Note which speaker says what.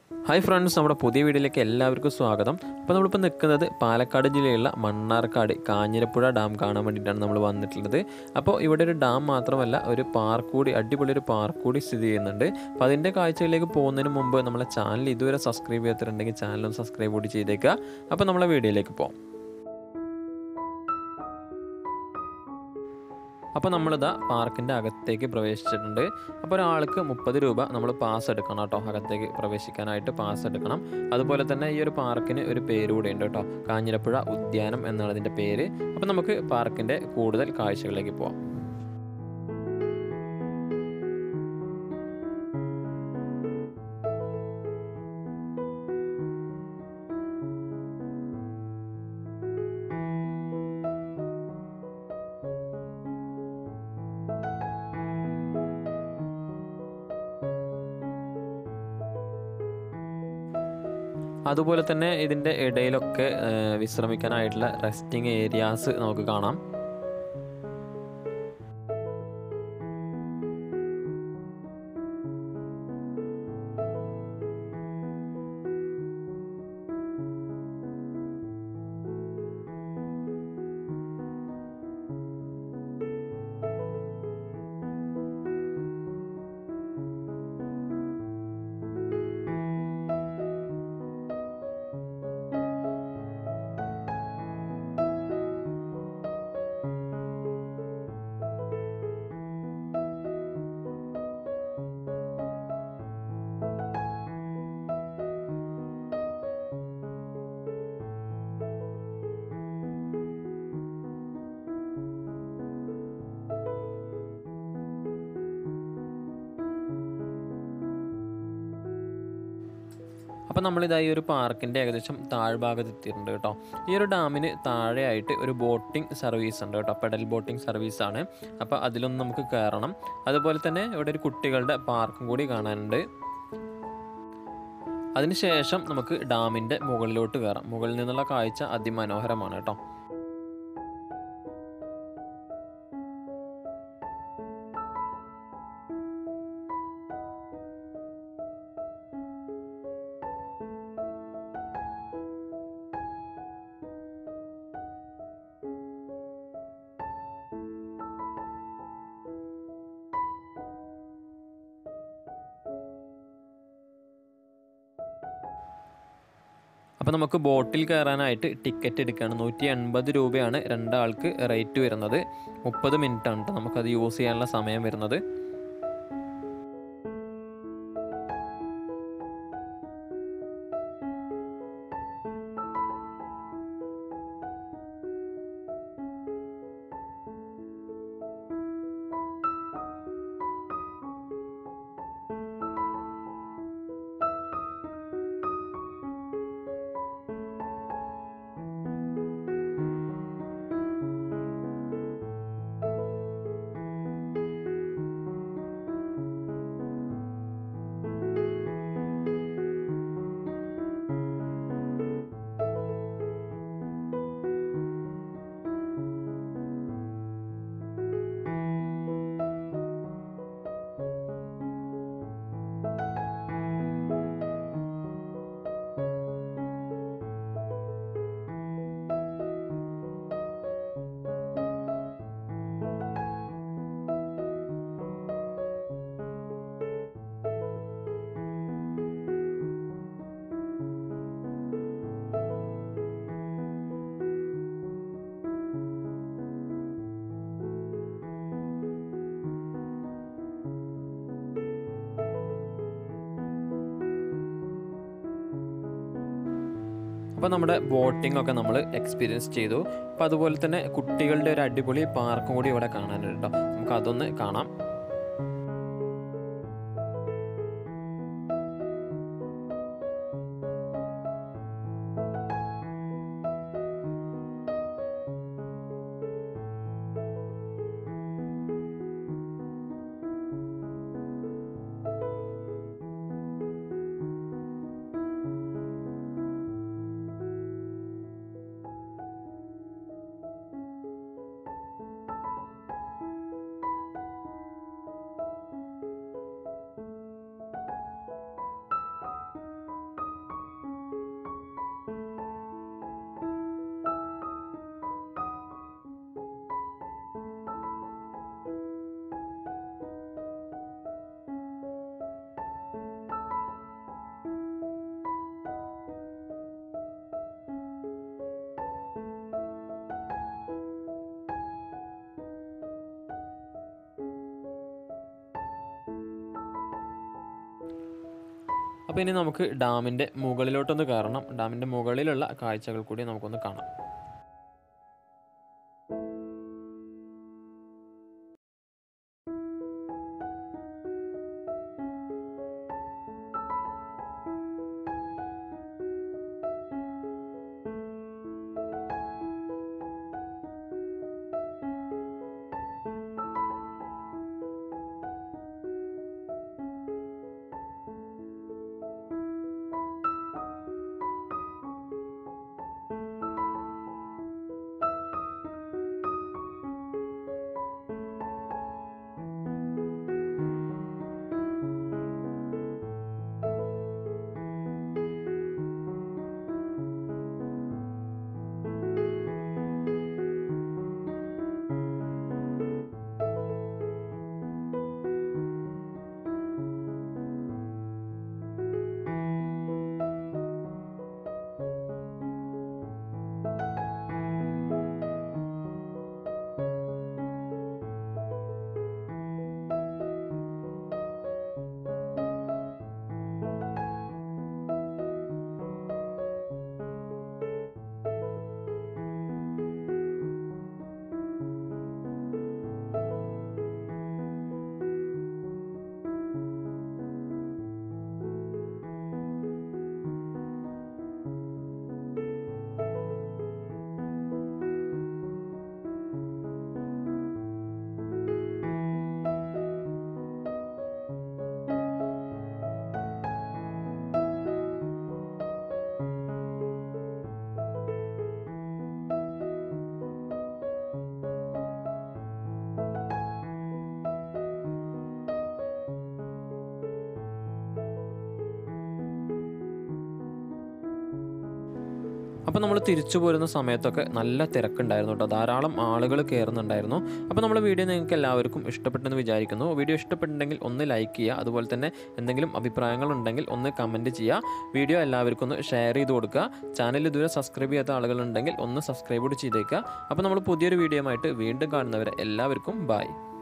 Speaker 1: hi friends നമ്മുടെ പുതിയ വീഡിയോയിലേക്ക് എല്ലാവർക്കും സ്വാഗതം അപ്പോൾ നമ്മളിപ്പോൾ നിൽക്കുന്നത് പാലക്കാട് ജില്ലയിലുള്ള മണ്ണാർക്കാട് കാഞ്ഞിരപ്പുഴ ഡാം കാണാൻ വേണ്ടിയിട്ടാണ് നമ്മൾ വന്നിട്ടുള്ളത് അപ്പോൾ ഇവിടെ ഒരു ഡാം മാത്രമല്ല ഒരു പാർക്ക് കൂടി അടിപൊളി ഒരു പാർക്ക് കൂടി സ്ഥിതി ചെയ്യുന്നുണ്ട് അപ്പോൾ അതിൻ്റെ കാഴ്ചയിലേക്ക് പോകുന്നതിന് മുമ്പ് നമ്മളെ ചാനൽ ഇതുവരെ സബ്സ്ക്രൈബ് ചെയ്തിട്ടുണ്ടെങ്കിൽ ചാനലും സബ്സ്ക്രൈബ് കൂടി ചെയ്തേക്കുക അപ്പോൾ നമ്മളെ വീഡിയോയിലേക്ക് പോകാം അപ്പോൾ നമ്മളിതാ പാർക്കിൻ്റെ അകത്തേക്ക് പ്രവേശിച്ചിട്ടുണ്ട് അപ്പോൾ ഒരാൾക്ക് മുപ്പത് രൂപ നമ്മൾ പാസ് എടുക്കണം കേട്ടോ അകത്തേക്ക് പ്രവേശിക്കാനായിട്ട് പാസ് എടുക്കണം അതുപോലെ തന്നെ ഈ ഒരു പാർക്കിന് ഒരു പേര് കൂടെ ഉണ്ട് കേട്ടോ കാഞ്ഞിരപ്പുഴ ഉദ്യാനം എന്നാണ് ഇതിൻ്റെ പേര് അപ്പോൾ നമുക്ക് പാർക്കിൻ്റെ കൂടുതൽ കാഴ്ചകളിലേക്ക് പോവാം അതുപോലെ തന്നെ ഇതിൻ്റെ ഇടയിലൊക്കെ ഏഹ്, വിശ്രമിക്കാനായിട്ടുള്ള റെസ്റ്റിംഗ് ഏരിയാസ് നമുക്ക് കാണാം അപ്പോൾ നമ്മളിതാ ഈ ഒരു പാർക്കിൻ്റെ ഏകദേശം താഴ്ഭാഗത്ത് എത്തിയിട്ടുണ്ട് കേട്ടോ ഈ ഒരു ഡാമിന് താഴെയായിട്ട് ഒരു ബോട്ടിംഗ് സർവീസ് ഉണ്ട് കേട്ടോ പെഡൽ ബോട്ടിംഗ് സർവീസാണ് അപ്പോൾ അതിലൊന്ന് നമുക്ക് കയറണം അതുപോലെ തന്നെ ഇവിടെ ഒരു കുട്ടികളുടെ പാർക്കും കൂടി കാണാനുണ്ട് അതിനുശേഷം നമുക്ക് ഡാമിൻ്റെ മുകളിലോട്ട് കയറാം മുകളിൽ നിന്നുള്ള കാഴ്ച അതിമനോഹരമാണ് കേട്ടോ അപ്പോൾ നമുക്ക് ബോട്ടിൽ കയറാനായിട്ട് ടിക്കറ്റ് എടുക്കുകയാണ് നൂറ്റി എൺപത് രൂപയാണ് രണ്ടാൾക്ക് റേറ്റ് വരുന്നത് മുപ്പത് മിനിറ്റ് ആണ് കേട്ടോ നമുക്കത് യൂസ് ചെയ്യാനുള്ള സമയം വരുന്നത് അപ്പോൾ നമ്മുടെ ബോട്ടിംഗ് ഒക്കെ നമ്മൾ എക്സ്പീരിയൻസ് ചെയ്തു അപ്പോൾ അതുപോലെ തന്നെ കുട്ടികളുടെ ഒരു അടിപൊളി പാർക്കും കൂടി ഇവിടെ കാണാനുണ്ട് കേട്ടോ നമുക്ക് അതൊന്ന് കാണാം അപ്പോൾ ഇനി നമുക്ക് ഡാമിൻ്റെ മുകളിലോട്ടൊന്ന് കയറണം ഡാമിൻ്റെ മുകളിലുള്ള കാഴ്ചകൾ കൂടി നമുക്കൊന്ന് കാണാം അപ്പോൾ നമ്മൾ തിരിച്ചു പോരുന്ന സമയത്തൊക്കെ നല്ല തിരക്കുണ്ടായിരുന്നു കേട്ടോ ധാരാളം ആളുകൾ കയറുന്നുണ്ടായിരുന്നു അപ്പോൾ നമ്മുടെ വീഡിയോ നിങ്ങൾക്ക് എല്ലാവർക്കും ഇഷ്ടപ്പെട്ടെന്ന് വിചാരിക്കുന്നു വീഡിയോ ഇഷ്ടപ്പെട്ടിട്ടുണ്ടെങ്കിൽ ഒന്ന് ലൈക്ക് ചെയ്യുക അതുപോലെ തന്നെ എന്തെങ്കിലും അഭിപ്രായങ്ങളുണ്ടെങ്കിൽ ഒന്ന് കമൻറ്റ് ചെയ്യുക വീഡിയോ എല്ലാവർക്കും ഒന്ന് ഷെയർ ചെയ്ത് കൊടുക്കുക ചാനൽ ഇതുവരെ സബ്സ്ക്രൈബ് ചെയ്യാത്ത ആളുകളുണ്ടെങ്കിൽ ഒന്ന് സബ്സ്ക്രൈബ് കൂടി ചെയ്തേക്കുക അപ്പോൾ നമ്മൾ പുതിയൊരു വീഡിയോ ആയിട്ട് വീണ്ടും കാണുന്നവരെ എല്ലാവർക്കും ബൈ